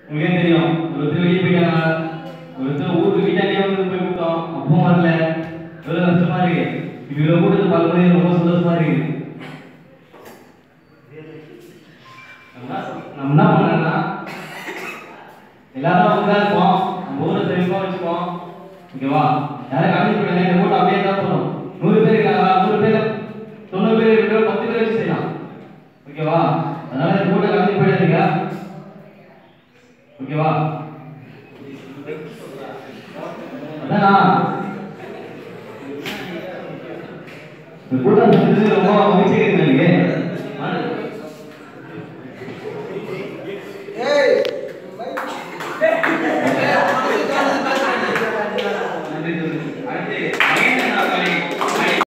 உங்களுக்கே தெரியும் ஒருத்தர் வெளியே போயிட்டாங்க ஒருத்தர் ஊருக்கு வீட்டாண்டே வந்து போய் விட்டோம் அப்பவும் வரல எவ்வளவு கஷ்டமா இருக்கு இவ்வளவு கூட்டத்தை பார்க்கும்போது ரொம்ப சந்தோஷமா இருக்கு நம்ம நம்ம என்ன பண்ணோம்னா எல்லாரும் ஒன்றா இருப்போம் நம்ம ஊரை செழிப்பா வச்சுப்போம் ஓகேவா யாரும் கலந்து போயிடுங்க இந்த கூட்டம் அப்படியே தான் போகணும் நூறு பேர் இருக்காங்க நூறு பேர் தொண்ணூறு பேர் இருக்கிற பத்து பேர் வச்சு செய்யலாம் ஓகேவா அதனால இந்த கூட்டம் கலந்து போயிடாதீங்க ஓகேவா அதானா இந்த கூட்டம் செஞ்சது ரொம்ப மகிழ்ச்சி இருக்கு எனக்கு